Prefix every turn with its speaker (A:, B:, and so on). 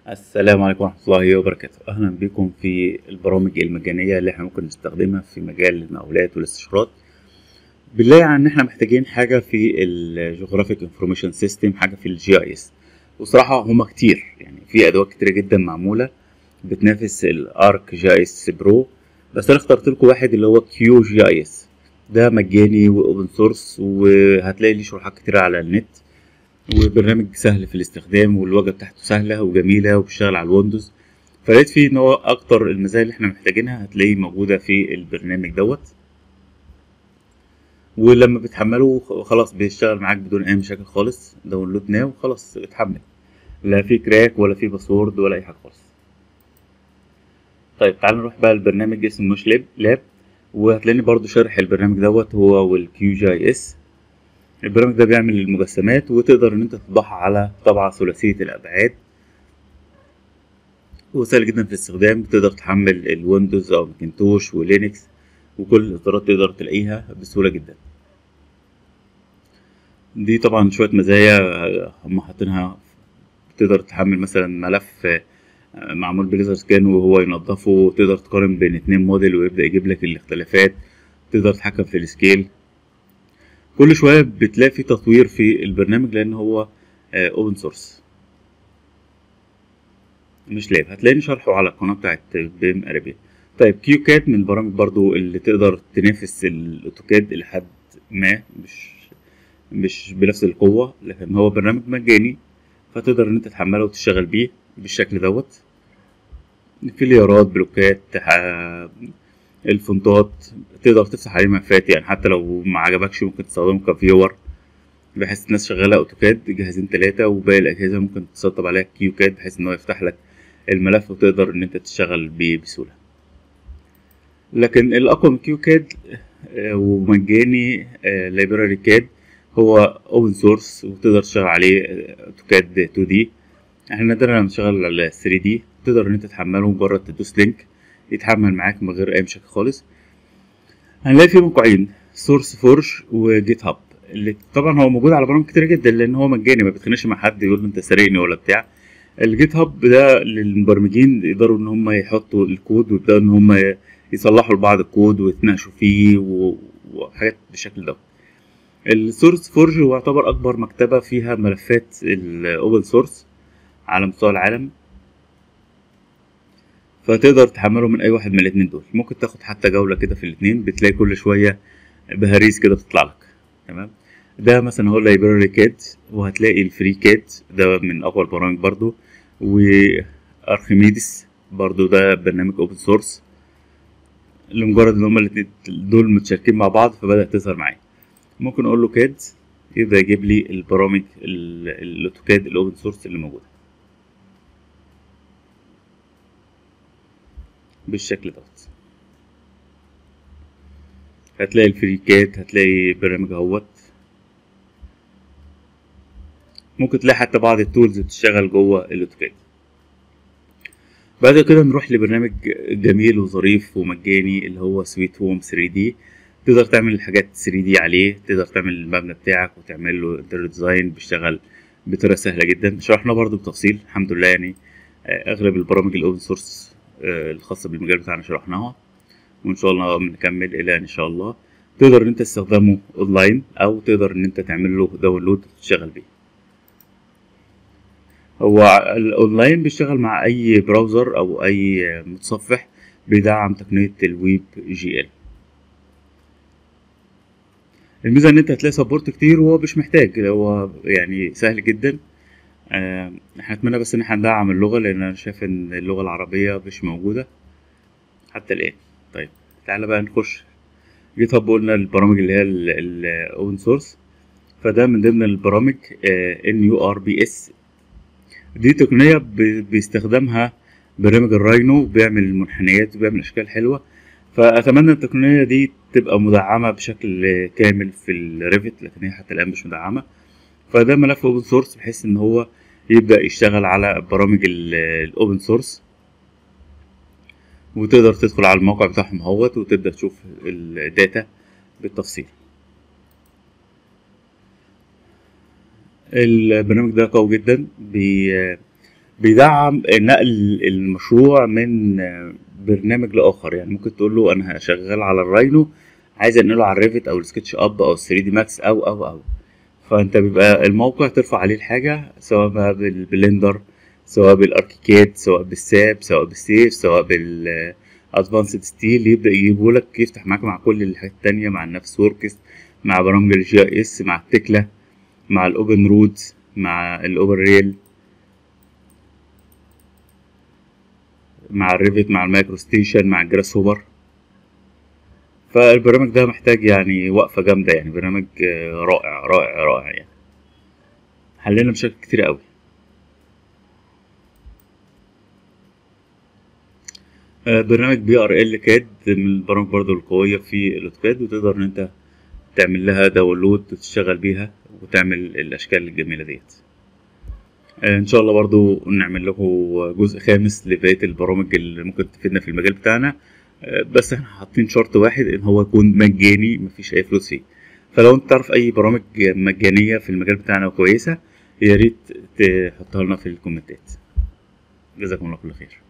A: السلام عليكم ورحمة الله وبركاته أهلا بكم في البرامج المجانية اللي احنا ممكن نستخدمها في مجال المقاولات والاستشارات بنلاقي عن ان احنا محتاجين حاجة في الجغرافيك انفورميشن سيستم حاجة في الجي اي اس وصراحة هما كتير يعني في ادوات كتيرة جدا معمولة بتنافس الارك جي اي اس برو بس انا اخترت لكم واحد اللي هو كيو جي اي اس ده مجاني واوبن سورس وهتلاقي ليه شروحات كتيرة على النت وبرنامج سهل في الاستخدام والواجهه بتاعته سهله وجميله وبيشتغل على الويندوز فلقيت فيه ان هو اكتر المزايا اللي احنا محتاجينها هتلاقيه موجوده في البرنامج دوت ولما بتحمله خلاص بيشتغل معاك بدون اي مشاكل خالص داونلود ناو خلاص اتحمل لا في كراك ولا في باسورد ولا اي حاجه خالص طيب تعالوا نروح بقى البرنامج اسمه مش لاب لاب وهتلاقيني برضو شارح البرنامج دوت هو والكيو جي اي اس البرنامج ده بيعمل المجسمات وتقدر ان انت تطبعها على طبعة ثلاثية الابعاد وسهل جدا في الاستخدام تقدر تحمل الويندوز او ماكنتوش ولينكس وكل الاصدارات تقدر تلاقيها بسهولة جدا دي طبعا شوية مزايا هم حاطينها تقدر تحمل مثلا ملف معمول بليزر سكان وهو ينضفه تقدر تقارن بين اتنين موديل ويبدأ يجيب لك الاختلافات تقدر تتحكم في السكيل كل شويه بتلاقي في تطوير في البرنامج لان هو اوبن سورس مش لاب هتلاقيني شرحه على القناه بتاعت بيم ارابيا طيب كيو كاد من البرامج برضو اللي تقدر تنافس الاوتوكاد لحد ما مش مش بنفس القوه لكن هو برنامج مجاني فتقدر ان انت تحمله وتشتغل بيه بالشكل دوت فيليارات بلوكات الفونتات تقدر تفتح عليه ملفات يعني حتى لو ما عجبكش ممكن تستخدمه كفيور بحيث الناس شغالة اوتوكاد جهازين تلاتة وباقي الأجهزة ممكن تسطب عليها كيو كاد بحيث إن هو يفتح لك الملف وتقدر إن أنت تشتغل بيه بسهولة لكن الأقوى من كيو كاد ومجاني لايبراري كاد هو اوبن سورس وتقدر تشتغل عليه اوتوكاد 2 دي احنا نادرا لما نشتغل على 3 دي تقدر ان انت تحمله مجرد تدوس لينك يتحمل معاك من غير اي مشاكل خالص هنلاقي فيه موقعين سورس فورج وجيت هاب اللي طبعا هو موجود على برامج كتير جدا لان هو مجاني ما بيتخانقش مع حد يقول له انت سارقني ولا بتاع الجيت هاب ده للمبرمجين يقدروا ان هم يحطوا الكود ويبداوا ان هم يصلحوا لبعض الكود ويتناقشوا فيه وحاجات بالشكل ده السورس فورج هو يعتبر اكبر مكتبه فيها ملفات الاوبن سورس على مستوى العالم فتقدر تحمله من اي واحد من الاتنين دول ممكن تاخد حتى جولة كده في الاتنين بتلاقي كل شوية بهاريز كده بتطلع لك تمام ده مثلا هو لايبراري كاد وهتلاقي الفري كاد ده من اقوى البرامج برضو وارخميدس برضو ده برنامج اوبن سورس لمجرد ان هما الاتنين دول متشاركين مع بعض فبدأت تظهر معايا ممكن اقول له كاد يبدأ يجيب لي البرامج الاوتوكاد الاوبن سورس اللي موجوده بالشكل دوت هتلاقي الفريكات هتلاقي برنامج اهوت ممكن تلاقي حتى بعض التولز بتشتغل جوه الاوتوكاد بعد كده نروح لبرنامج جميل وظريف ومجاني اللي هو سويت هوم 3 دي تقدر تعمل الحاجات 3 دي عليه تقدر تعمل المبنى بتاعك وتعمل له انتريور ديزاين بيشتغل بطريقه سهله جدا شرحنا برضو بتفصيل الحمد لله يعني اغلب البرامج الاوبن سورس الخاصة بالمجال بتاعنا شرحناها وإن شاء الله بنكمل إلى إن شاء الله تقدر إن أنت تستخدمه أونلاين أو تقدر إن أنت تعمل له داونلود وتشتغل بيه هو الأونلاين بيشتغل مع أي براوزر أو أي متصفح بيدعم تقنية الويب جي ال الميزة إن أنت هتلاقي سبورت كتير وهو مش محتاج هو يعني سهل جدا احنا نتمنى بس ان احنا ندعم اللغة لان انا شايف ان اللغة العربية مش موجودة حتى الان طيب تعالى بقى نخش جيت هاب قلنا البرامج اللي هي الاوبن سورس فده من ضمن البرامج ان يو ار بي اس دي تقنية بيستخدمها برنامج الراينو بيعمل منحنيات وبيعمل اشكال حلوة فاتمنى التقنية دي تبقى مدعمة بشكل كامل في الريفت لكن هي حتى الان مش مدعمة فده ملف اوبن سورس بحيث ان هو يبدا يشتغل على برامج الاوبن سورس وتقدر تدخل على الموقع بتاعهم اهوت وتبدا تشوف الداتا بالتفصيل البرنامج ده قوي جدا بي بيدعم نقل المشروع من آه، برنامج لاخر يعني ممكن تقول له انا شغال على الراينو عايز انقله على الريفت او السكتش اب او 3 دي ماكس او او او فانت بيبقى الموقع ترفع عليه الحاجه سواء بقى بالبلندر سواء بالاركيكاد سواء بالساب سواء بالسيف سواء بال ادفانسد ستيل يبدا يجيبهولك يفتح معاك مع كل الحاجات التانية مع النفس وركس مع برامج الجي اي اس مع التكلا مع الاوبن رودز مع الاوبن ريل مع الريفت مع المايكرو ستيشن مع الجراس هوبر فالبرنامج ده محتاج يعني وقفة جامدة يعني برنامج آه، رائع رائع رائع يعني حلنا مشاكل كتير قوي آه، برنامج بي ار ال كاد من البرامج برضو القوية في الاوتوكاد وتقدر ان انت تعمل لها داونلود وتشتغل بيها وتعمل الاشكال الجميلة ديت آه، ان شاء الله برضو نعمل لكم جزء خامس لبقية البرامج اللي ممكن تفيدنا في المجال بتاعنا آه، بس احنا حاطين شرط واحد ان هو يكون مجاني مفيش اي فلوس فيه فلو انت تعرف اي برامج مجانية في المجال بتاعنا وكويسة يا ريت تحطها لنا في الكومنتات جزاكم الله كل خير